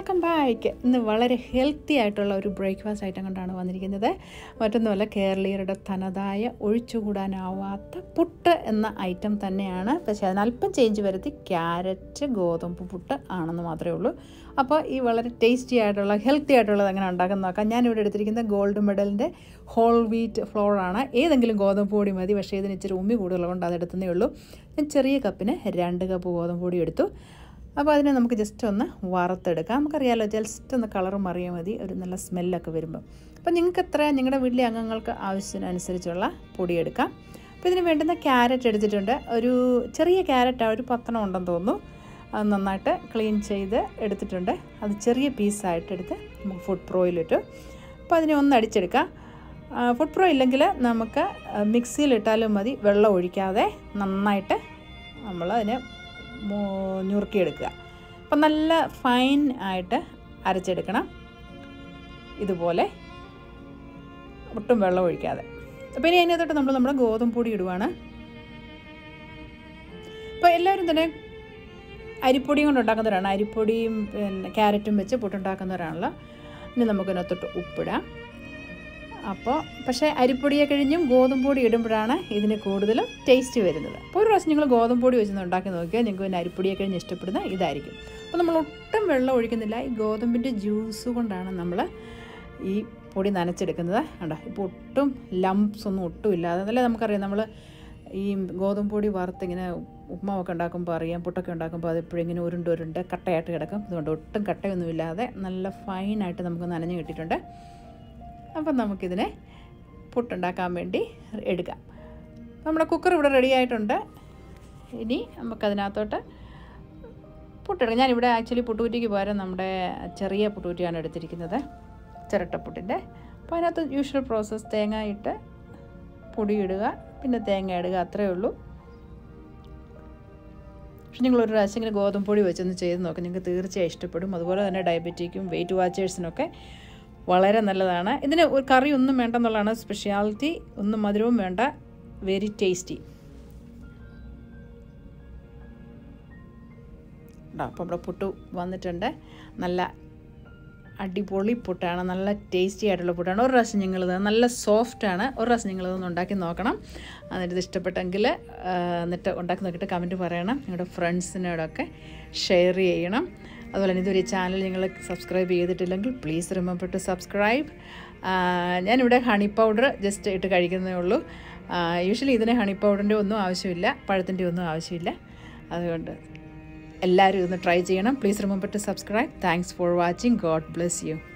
welcome back ഇന്ന് വളരെ healthy ആയിട്ടുള്ള ഒരു ബ്രേക്ക്ഫാസ്റ്റ് ഐറ്റം കൊണ്ടാണ് വന്നിരിക്കുന്നത് മറ്റൊന്നുമല്ല കേരളീയരുടെ തനതായ ഒഴിച്ചുകൂടാനാവാത്ത പുട്ട് എന്ന ഐറ്റം തന്നെയാണ് പക്ഷേ അതിനല്പം ചേഞ്ച് വരുത്തി ക്യാരറ്റ് ഗോതമ്പ് പുട്ട് ആണെന്ന് മാത്രമേ ഉള്ളൂ അപ്പോൾ ഈ വളരെ ടേസ്റ്റി ആയിട്ടുള്ള ഹെൽത്തി ആയിട്ടുള്ളത് എങ്ങനെ ഉണ്ടാക്കാൻ നോക്കാം ഞാനിവിടെ എടുത്തിരിക്കുന്നത് ഗോൾഡ് മെഡലിൻ്റെ ഹോൾ വീറ്റ് ഫ്ലോർ ആണ് ഏതെങ്കിലും ഗോതമ്പ് പൊടി മതി പക്ഷേ ഇതിന് ഇച്ചിരി ഉമ്മി കൂടുതലുകൊണ്ട് അതെടുത്തതേ ഉള്ളൂ ഞാൻ ചെറിയ കപ്പിന് രണ്ട് കപ്പ് ഗോതമ്പ് പൊടി എടുത്തു അപ്പോൾ അതിനെ നമുക്ക് ജസ്റ്റ് ഒന്ന് വറുത്തെടുക്കാം നമുക്കറിയാമല്ലോ ജസ്റ്റ് ഒന്ന് കളർ മറിയാൽ മതി ഒരു നല്ല സ്മെല്ലൊക്കെ വരുമ്പോൾ അപ്പോൾ നിങ്ങൾക്ക് എത്ര നിങ്ങളുടെ വീട്ടിലെ അംഗങ്ങൾക്ക് ആവശ്യത്തിനനുസരിച്ചുള്ള പൊടി എടുക്കാം അപ്പോൾ ഇതിന് വേണ്ടുന്ന ക്യാരറ്റ് എടുത്തിട്ടുണ്ട് ഒരു ചെറിയ ക്യാരറ്റാണ് ഒരു പത്തണം ഉണ്ടെന്ന് തോന്നുന്നു അത് നന്നായിട്ട് ക്ലീൻ ചെയ്ത് എടുത്തിട്ടുണ്ട് അത് ചെറിയ പീസായിട്ട് എടുത്ത് നമുക്ക് ഫുഡ് പ്രോയിലിട്ടു അപ്പോൾ അതിനെ ഒന്ന് അടിച്ചെടുക്കാം ഫുഡ് പ്രോ ഇല്ലെങ്കിൽ നമുക്ക് മിക്സിയിലിട്ടാലും മതി വെള്ളം ഒഴിക്കാതെ നന്നായിട്ട് നമ്മൾ അതിനെ ഞുറുക്കിയെടുക്കുക അപ്പം നല്ല ഫൈൻ ആയിട്ട് അരച്ചെടുക്കണം ഇതുപോലെ ഒട്ടും വെള്ളം ഒഴിക്കാതെ അപ്പോൾ ഇനി അതിനകത്തോട്ട് നമ്മൾ നമ്മുടെ ഗോതമ്പ് പൊടി ഇടുവാണ് അപ്പോൾ എല്ലാവരും തന്നെ അരിപ്പൊടിയും കൊണ്ട് ഉണ്ടാക്കുന്നവരാണ് അരിപ്പൊടിയും പിന്നെ ക്യാരറ്റും വെച്ച് പുട്ടുണ്ടാക്കുന്നവരാണല്ലോ ഇനി നമുക്കതിനകത്തോട്ട് ഉപ്പിടാം അപ്പോൾ പക്ഷേ അരിപ്പൊടിയെ കഴിഞ്ഞും ഗോതമ്പ് പൊടി ഇടുമ്പോഴാണ് ഇതിന് കൂടുതലും ടേസ്റ്റ് വരുന്നത് അപ്പോൾ ഒരു പ്രാവശ്യം നിങ്ങൾ ഗോതമ്പ് പൊടി വെച്ച് ഉണ്ടാക്കി നോക്കിയാൽ നിങ്ങൾക്ക് പിന്നെ അരിപ്പൊടിയെ കഴിഞ്ഞ് ഇഷ്ടപ്പെടുന്ന ഇതായിരിക്കും അപ്പോൾ നമ്മൾ ഒട്ടും വെള്ളം ഒഴിക്കുന്നില്ല ഈ ഗോതമ്പിൻ്റെ ജ്യൂസ് കൊണ്ടാണ് നമ്മൾ ഈ പൊടി നനച്ചെടുക്കുന്നത് കണ്ടോ ഇപ്പോൾ ഒട്ടും ലംപ്സ് ഒന്നും ഒട്ടും ഇല്ലാതെ അതല്ലേ നമുക്കറിയാം നമ്മൾ ഈ ഗോതമ്പ് പൊടി വറുത്തിങ്ങനെ ഉപ്മാവൊക്കെ ഉണ്ടാക്കുമ്പോൾ അറിയാം പുട്ടൊക്കെ ഉണ്ടാക്കുമ്പോൾ അത് എപ്പോഴും ഇങ്ങനെ ഉരുണ്ട് ഉരുണ്ട് കട്ടയായിട്ട് കിടക്കും അതുകൊണ്ട് ഒട്ടും കട്ടയൊന്നുമില്ലാതെ നല്ല ഫൈനായിട്ട് നമുക്ക് നനഞ്ഞ് കിട്ടിയിട്ടുണ്ട് അപ്പം നമുക്കിതിനെ പുട്ടുണ്ടാക്കാൻ വേണ്ടി എടുക്കാം നമ്മുടെ കുക്കർ ഇവിടെ റെഡി ആയിട്ടുണ്ട് ഇനി നമുക്കതിനകത്തോട്ട് പുട്ടെടുക്കാം ഞാനിവിടെ ആക്ച്വലി പുട്ടുകുറ്റിക്ക് പകരം നമ്മുടെ ചെറിയ പുട്ടുകുറ്റിയാണ് എടുത്തിരിക്കുന്നത് ചിരട്ടപ്പുട്ടിൻ്റെ അപ്പോൾ അതിനകത്ത് യൂഷ്വൽ പ്രോസസ്സ് തേങ്ങ ഇട്ട് പൊടി ഇടുക പിന്നെ തേങ്ങ ഇടുക അത്രയേ ഉള്ളൂ പക്ഷെ നിങ്ങൾ ഒരു പ്രാവശ്യം ഇങ്ങനെ ഗോതമ്പ് പൊടി വെച്ചൊന്ന് ചെയ്ത് നോക്കാം നിങ്ങൾക്ക് തീർച്ചയായും ഇഷ്ടപ്പെടും അതുപോലെ തന്നെ ഡയബറ്റിക്കും വെയിറ്റ് വാച്ചേഴ്സിനൊക്കെ വളരെ നല്ലതാണ് ഇതിന് ഒരു കറി ഒന്നും വേണ്ടെന്നുള്ളതാണ് സ്പെഷ്യാലിറ്റി ഒന്നും മധുരവും വേണ്ട വെരി ടേസ്റ്റി അപ്പോൾ നമ്മുടെ പുട്ട് വന്നിട്ടുണ്ട് നല്ല അടിപൊളി പുട്ടാണ് നല്ല ടേസ്റ്റി ആയിട്ടുള്ള പുട്ടാണ് ഒരു പ്രാവശ്യം നിങ്ങളിത് നല്ല സോഫ്റ്റാണ് ഒരു പ്രാവശ്യം നിങ്ങളിതൊന്ന് ഉണ്ടാക്കി നോക്കണം എന്നിട്ട് ഇത് ഇഷ്ടപ്പെട്ടെങ്കിൽ എന്നിട്ട് ഉണ്ടാക്കി നോക്കിയിട്ട് കമൻറ്റ് പറയണം നിങ്ങളുടെ ഫ്രണ്ട്സിനോടൊക്കെ ഷെയർ ചെയ്യണം അതുപോലെ തന്നെ ഇതൊരു ചാനൽ നിങ്ങൾ സബ്സ്ക്രൈബ് ചെയ്തിട്ടില്ലെങ്കിൽ പ്ലീസ് റിമെമ്പർ ടു സബ്സ്ക്രൈബ് ഞാനിവിടെ ഹണി പൗഡർ ജസ്റ്റ് ഇട്ട് കഴിക്കുന്നതേ ഉള്ളൂ യൂഷ്വലി ഇതിന് ഹണി പൗഡറിൻ്റെ ഒന്നും ആവശ്യമില്ല പഴത്തിൻ്റെ ഒന്നും ആവശ്യമില്ല അതുകൊണ്ട് എല്ലാവരും ഇതൊന്ന് ട്രൈ ചെയ്യണം please remember to subscribe thanks for watching God bless U